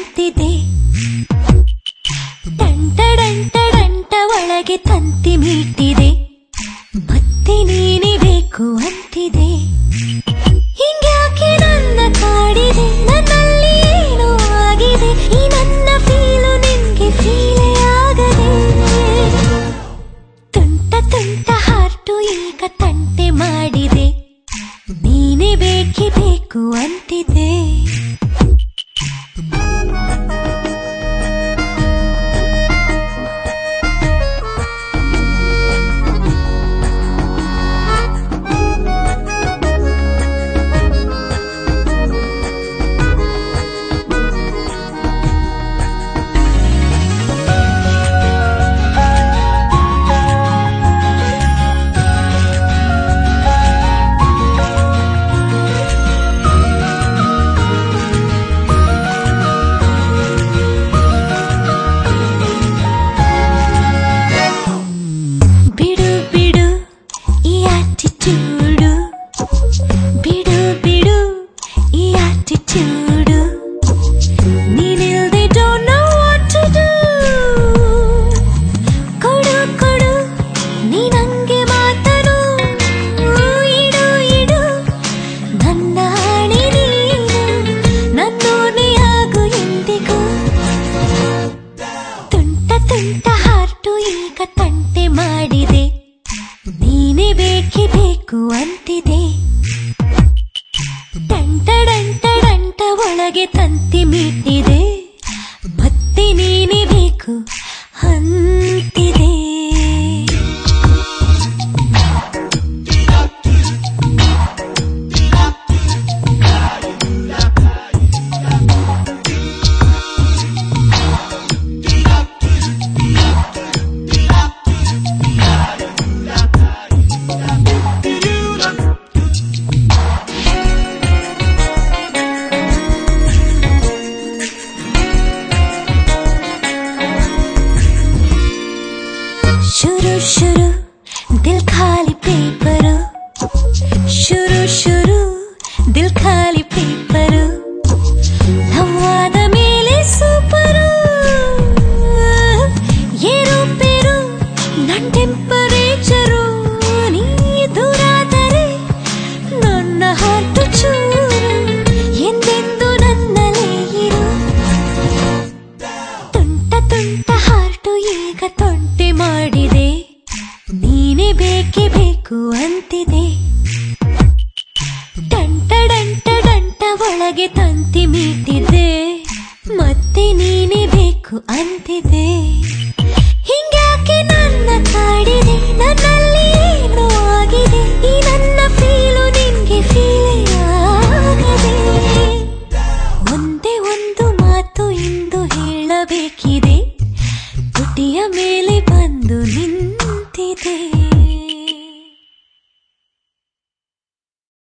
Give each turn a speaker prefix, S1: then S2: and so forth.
S1: ಅಂತಿದೆ ಡಂಟ ಡಂಟ ಡಂಟ ಒಳಗೆ ತಂತಿ ಮೀಟಿದೆ ಮತ್ತೆ ನೀನೇ ಬೇಕು ಅಂತಿದೆ ಹಿಂಗ್ಯಾಕೆ ನನ್ನ ಕಾಡಿದೆ ನನ್ನಲ್ಲಿ ಏನೋ ಆಗಿದೆ ಈ ನನ್ನ ಫೀಲು ನಿನ್ಗೆ ಫೀಲೇ ಆಗದೆ ತುಂಟ ತುಂಟ ಹಾರ್ಟು ಈಗ ತಂಟೆ ಮಾಡಿದೆ ನೀನೇ ಬೇಕೇ ಬೇಕು ಅಂತಿದೆ ಬಿಡು ಬಿಡು ಈ ಆಟಿಟ್ಯೂಡು ಬಿಡು ಬಿಡು ಈ ಆಟಿಟ್ಯೂಡು ನೀನಿಲ್ದೆ don't know what to do ಕೊಡು ಕೊಡು ನೀ ನಂಗೆ ಮಾತನು ಇಡು ಇಡು ನನ್ನ ಹಾಣಿ ನೀನು ನನ್ನೋನೆ ಆಗು ಎಂದಿಗೂ ತುಂಟ ತುಂಟ ಹಾರ್ಟು ಈಗ ತಂಟೆ ಮಾಡಿದೆ ನೀನೇ ಬೇಕೇ ಬೇಕು ಅಂತಿದೆ ಡಂಟ ಡಂಟ ಡಂಟ ಒಳಗೆ ತಂತಿ ಮೀಟಿದೆ ಮತ್ತೆ ನೀನೇ ಬೇಕು ಅಂತಿದೆ ಶುರು ಶುರು ದಿಲ್ ಖಾಲಿ ಪೇಪರು ಶುರು ಶುರು ದಿಲ್ ಖಾಲಿ ಪೇಪರು ಹವಾದ ಮೇಲೆ ಸೂಪರು ಏರುಪೇರು ನನ್ ಟೆಂಪರೇಚರು ನೀ ದೂರಾದರೆ ನನ್ನ ಹಾರ್ಟು ಚೂರು ಎಂದೆಂದು ನನ್ನಲೇ ಇರು ತುಂಟ ತುಂಟ ಹಾರ್ಟು ಈಗ ತೊಂಟೆ ಮಾಡಿದೆ ನೀನೇ ಬೇಕೇ ಬೇಕು ಅಂತಿದೆ ಡಂಟ ಡಂಟ ಡಂಟ ಒಳಗೆ ತಂತಿ ಮೀಟಿದೆ ಮತ್ತೆ ನೀನೇ ಬೇಕು ಅಂತಿದೆ